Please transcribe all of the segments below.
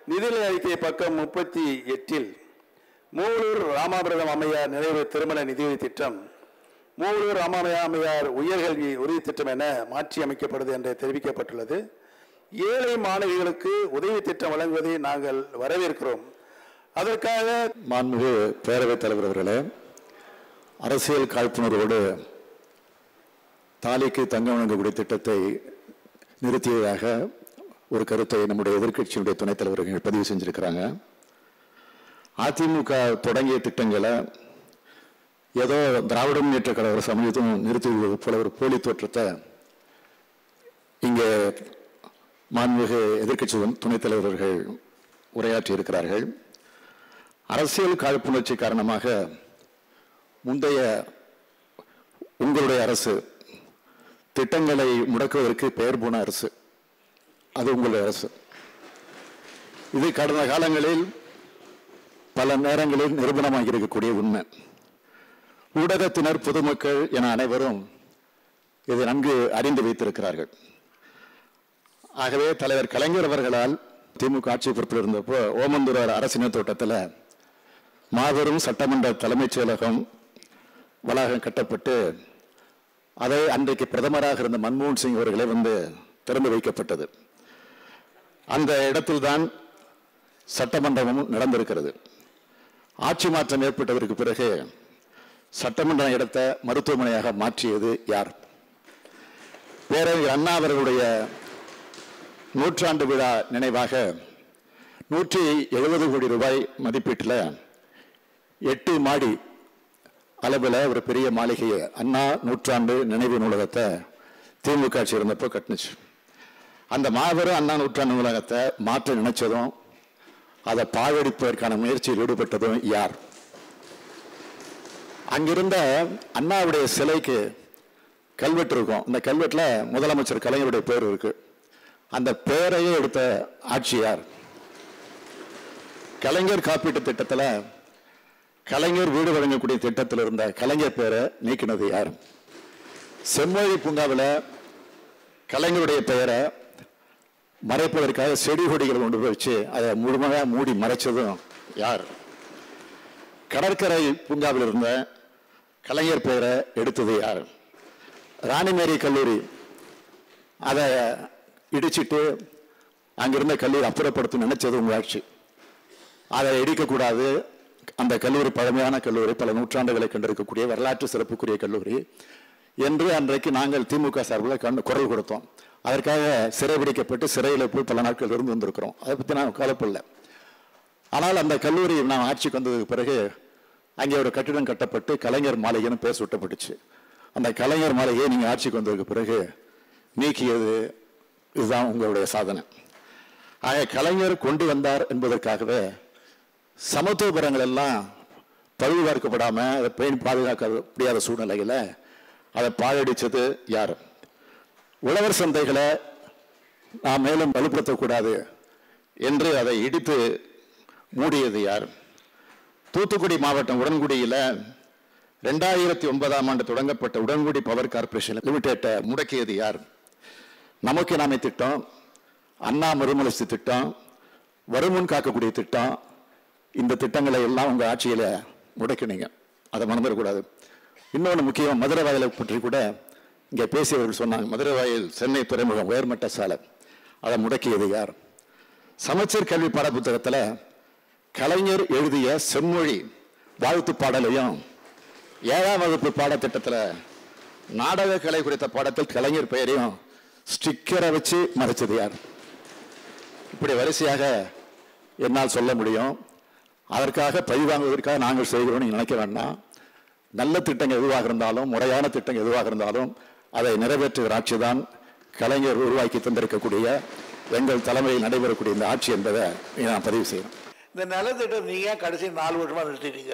நிதிநிலை அறிக்கை பக்கம் முப்பத்தி எட்டில் மூலூர் ராமாபிரதம் அம்மையார் நினைவு திருமண நிதியுதவி திட்டம் மூலூர் ராமாமையா அம்மையார் உயர்கல்வி உறுதி திட்டம் என மாற்றி அமைக்கப்படுது என்று தெரிவிக்கப்பட்டுள்ளது ஏழை மாணவிகளுக்கு உதவி திட்டம் வழங்குவதை நாங்கள் வரவேற்கிறோம் அதற்காக மாண்புமிகு பேரவைத் தலைவர் அவர்களே அரசியல் காழ்ப்புணர்வோடு தாலிக்கு தங்கம் வழங்கக்கூடிய திட்டத்தை நிறுத்தியதாக ஒரு கருத்தை நம்முடைய எதிர்க்கட்சியினுடைய துணைத் தலைவர்கள் பதிவு செஞ்சிருக்கிறாங்க அதிமுக தொடங்கிய திட்டங்களை ஏதோ திராவிட முன்னேற்ற கழக சமயத்தும் நிறுத்தியது போல ஒரு போலி தோற்றத்தை இங்கே மாண்புமிகு எதிர்க்கட்சி துணைத் தலைவர்கள் உரையாற்றி இருக்கிறார்கள் அரசியல் காழ்ப்புணர்ச்சி காரணமாக முந்தைய உங்களுடைய அரசு திட்டங்களை முடக்குவதற்கு பெயர் போன அரசு அது உங்களுடைய அரசு இது கடந்த காலங்களில் பல நேரங்களில் நிரூபணமாக இருக்கக்கூடிய உண்மை ஊடகத்தினர் பொதுமக்கள் என அனைவரும் இதை நன்கு அறிந்து வைத்திருக்கிறார்கள் ஆகவே தலைவர் கலைஞர் அவர்களால் திமுக ஆட்சி பொறுப்பில் இருந்தப்போ ஓமந்தூரார் அரசினர் தோட்டத்தில் மாபெரும் சட்டமன்ற தலைமைச் செயலகம் வளாகம் கட்டப்பட்டு அதை அன்றைக்கு பிரதமராக இருந்த மன்மோகன் சிங் அவர்களே வந்து திறந்து வைக்கப்பட்டது அந்த இடத்தில்தான் சட்டமன்றமும் நடந்திருக்கிறது ஆட்சி மாற்றம் ஏற்பட்டதற்கு பிறகு சட்டமன்ற இடத்தை மருத்துவமனையாக மாற்றியது யார் பேரறிஞர் அண்ணா அவர்களுடைய நூற்றாண்டு விழா நினைவாக நூற்றி எழுபது கோடி ரூபாய் மதிப்பீட்டில் எட்டு மாடி அளவில் ஒரு பெரிய மாளிகையை அண்ணா நூற்றாண்டு நினைவு நூலகத்தை திமுக ஆட்சி இருந்தப்போ கட்டுனுச்சு அந்த மாபெரும் அண்ணா நூற்றாண்டு நூலகத்தை மாற்ற நினைச்சதும் அதை பாழடிப்பதற்கான முயற்சியில் ஈடுபட்டதும் யார் அங்கிருந்த அண்ணாவுடைய சிலைக்கு கல்வெட்டு இருக்கும் அந்த கல்வெட்டில் முதலமைச்சர் கலைஞருடைய பேர் இருக்கு அந்த பேரையே எடுத்த ஆட்சியார் கலைஞர் காப்பீட்டு திட்டத்தில் கலைஞர் வீடு வழங்கக்கூடிய திட்டத்தில் இருந்த கலைஞர் பேரை நீக்கினது யார் செம்மொழி பூங்காவில் கலைஞருடைய பெயரை மறைப்பதற்காக செடி கொடிகள் கொண்டு போய் வச்சு அதை முழுமையாக மூடி மறைச்சதும் யார் கடற்கரை பூங்காவில் இருந்த கலைஞர் பெயரை எடுத்தது யார் ராணிமேரி கல்லூரி அதை இடிச்சிட்டு அங்கிருந்த கல்லூரி அப்புறப்படுத்த நினைச்சது உங்க ஆட்சி அதை இடிக்கக்கூடாது அந்த கல்லூரி பழமையான கல்லூரி பல நூற்றாண்டுகளை கண்டிருக்கக்கூடிய வரலாற்று சிறப்புக்குரிய கல்லூரி என்று அன்றைக்கு நாங்கள் திமுக சார்பில் கண்டு குரல் கொடுத்தோம் அதற்காக சிறைபிடிக்கப்பட்டு சிறையில் போய் பல நாட்கள் இருந்து வந்திருக்கிறோம் அதை பற்றி நான் கவலைப்படல ஆனால் அந்த கல்லூரி நான் ஆட்சிக்கு வந்ததுக்கு பிறகு அங்கே ஒரு கட்டிடம் கட்டப்பட்டு கலைஞர் மாளிகைன்னு பேர் சுட்டப்பட்டுச்சு அந்த கலைஞர் மாளிகையை நீங்கள் ஆட்சிக்கு வந்ததுக்கு பிறகு நீக்கியது இதுதான் உங்களுடைய சாதனை ஆக கலைஞர் கொண்டு வந்தார் என்பதற்காகவே சமத்துவபுரங்கள் எல்லாம் பழுது பார்க்கப்படாம அதை பேணி பாதுகாக்க முடியாத சூழ்நிலையில அதை பாழடிச்சது யார் உழவர் சந்தைகளை நாம் மேலும் வலுப்படுத்தக்கூடாது என்று அதை இடித்து மூடியது யார் தூத்துக்குடி மாவட்டம் உடன்குடியில் ரெண்டாயிரத்தி ஒன்பதாம் ஆண்டு தொடங்கப்பட்ட உடன்குடி பவர் கார்பரேஷன் லிமிடெட்டை முடக்கியது யார் நமக்கு நாமே திட்டம் அண்ணா மறுமலர்ச்சி திட்டம் வருமுன் காக்கக்கூடிய திட்டம் இந்த திட்டங்களை எல்லாம் உங்க ஆட்சியில முடக்கினீங்க அதை மறந்துடக்கூடாது இன்னொன்று முக்கியம் மதுரை வாயிலை பற்றி கூட இங்கே பேசியவர்கள் சொன்னாங்க மதுரை வாயில் சென்னை துறைமுகம் உயர்மட்ட சாலை அதை முடக்கியது யார் சமச்சீர் கல்வி பாடப்புத்தகத்தில் கலைஞர் எழுதிய செம்மொழி வாழ்த்து பாடலையும் ஏழாம் வகுப்பு பாடத்திட்டத்தில் நாடக கலை குறித்த பாடத்தில் கலைஞர் பெயரையும் ஸ்டிக்கரை வச்சு மறைச்சது யார் இப்படி வரிசையாக என்னால் சொல்ல முடியும் அதற்காக பழி வாங்குவதற்காக நாங்கள் செய்கிறோம் நீங்க நினைக்க வேண்டாம் நல்ல திட்டங்கள் எதுவாக இருந்தாலும் முறையான திட்டங்கள் எதுவாக இருந்தாலும் அதை நிறைவேற்றுகிற ஆட்சி தான் கலைஞர் உருவாக்கி தந்திருக்கக்கூடிய எங்கள் தலைமையில் நடைபெறக்கூடிய இந்த ஆட்சி என்பதை நான் பதிவு செய்யணும் இந்த நலத்திட்டம் நீங்க ஏன் கடைசி நாலு வருஷமா நிறுத்திட்டீங்க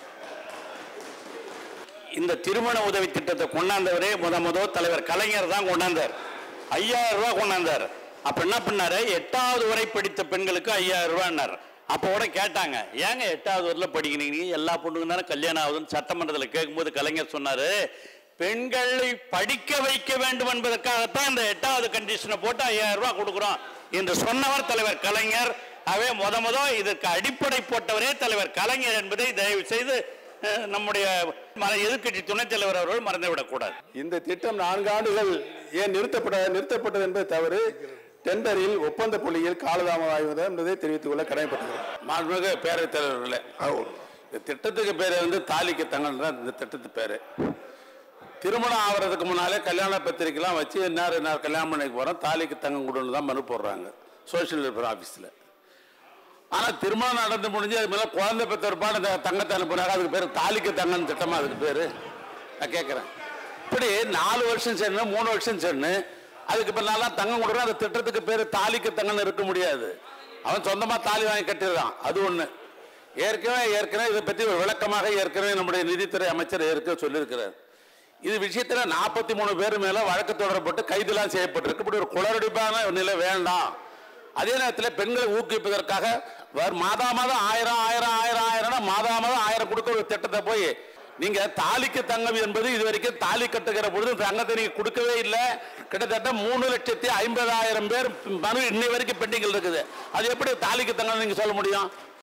இந்த திருமண உதவி திட்டத்தை கொண்டாந்தவரே முத முத தலைவர் கலைஞர் தான் கொண்டாந்தார் ஐயாயிரம் ரூபாய் கொண்டாந்தார் அப்ப என்ன பண்ணாரு எட்டாவது வரை படித்த பெண்களுக்கு ஐயாயிரம் ரூபாய்னார் அப்போ கூட கேட்டாங்க ஏங்க எட்டாவது வரையில் படிக்கிறீங்க எல்லா பொண்ணுங்க தானே கல்யாணம் ஆகுதுன்னு சட்டமன்றத்தில் கேட்கும்போது கலைஞர் சொன்னாரு பெண்களை படிக்க வைக்க வேண்டும் என்பதற்காகத்தான் இந்த எட்டாவது கண்டிஷனை போட்டு ஐயாயிரம் ரூபாய் கொடுக்குறோம் என்று சொன்னவர் தலைவர் கலைஞர் ஆகவே முத முத இதற்கு அடிப்படை போட்டவரே தலைவர் கலைஞர் என்பதை தயவு செய்து அஹ், நம்முடைய எதிர்க்கட்சி துணைத் தலைவர் அவர்கள் மறந்துவிடக் கூடாது இந்த திட்டம் நான்கு ஆண்டுகள் ஏன் நிறுத்தப்பட நிறுத்தப்பட்டது என்பது தவறு டெண்டரில் ஒப்பந்த புள்ளியில் காலதாமதம் ஆகுவது என்பதை தெரிவித்துக் கொள்ள கடமைப்பட்டுகிறேன் மாண்புமிகு பேரவைத் தலைவர்களே இந்த திட்டத்துக்கு பேரு வந்து தாலிக்கு தங்கல் தான் இந்த திட்டத்து பேரு திருமணம் ஆகிறதுக்கு முன்னாலே கல்யாண பத்திரிக்கைலாம் வச்சு இன்னார் இன்னார் கல்யாணம் பண்ணிக்க போகிறோம் தாலிக்கு தங்கம் கொடுன்னு தான் மனு போடுறாங்க சோஷியல் வெல்ஃபேர் ஆஃபீஸில் ஆனால் திருமணம் நடந்து முடிஞ்சு அது மேலே குழந்தை பெற்ற ஒருபாடு இந்த தங்கத்தை அனுப்புனாங்க அதுக்கு பேர் தாலிக்கு தங்கன்னு திட்டமா அதுக்கு பேர் நான் கேட்குறேன் இப்படி நாலு வருஷம் சென்று மூணு வருஷம் சென்று அதுக்கு இப்போ நல்லா தங்கம் கொடுக்குறோம் அந்த திட்டத்துக்கு பேர் தாலிக்கு தங்கன்னு இருக்க முடியாது அவன் சொந்தமாக தாலி வாங்கி கட்டிடுறான் அது ஒன்று ஏற்கனவே ஏற்கனவே இதை பற்றி ஒரு விளக்கமாக ஏற்கனவே நம்முடைய நிதித்துறை அமைச்சர் ஏற்கனவே சொல்லியிருக்கிறார் இது விஷயத்துல நாற்பத்தி மூணு பேர் மேல வழக்கு தொடரப்பட்டு கைதுலாம் செய்யப்பட்டிருக்கு இப்படி ஒரு குளறடிப்பான நிலை வேண்டாம் அதே நேரத்தில் பெண்களை ஊக்குவிப்பதற்காக வர- மாதா மாதம் ஆயிரம் ஆயிரம் ஆயிரம் ஆயிரம் மாதா மாதம் ஆயிரம் கொடுக்க ஒரு திட்டத்தை போய் நீங்க தாலிக்கு தங்கம் என்பது இது வரைக்கும் தாலி கட்டுகிற பொழுது தங்கத்தை நீங்க கொடுக்கவே இல்லை கிட்டத்தட்ட மூணு லட்சத்தி ஐம்பதாயிரம் பேர் மனு இன்னை வரைக்கும் பெண்டிங்கில் இருக்குது அது எப்படி தாலிக்கு தங்கம் நீங்க சொல்ல முடியும்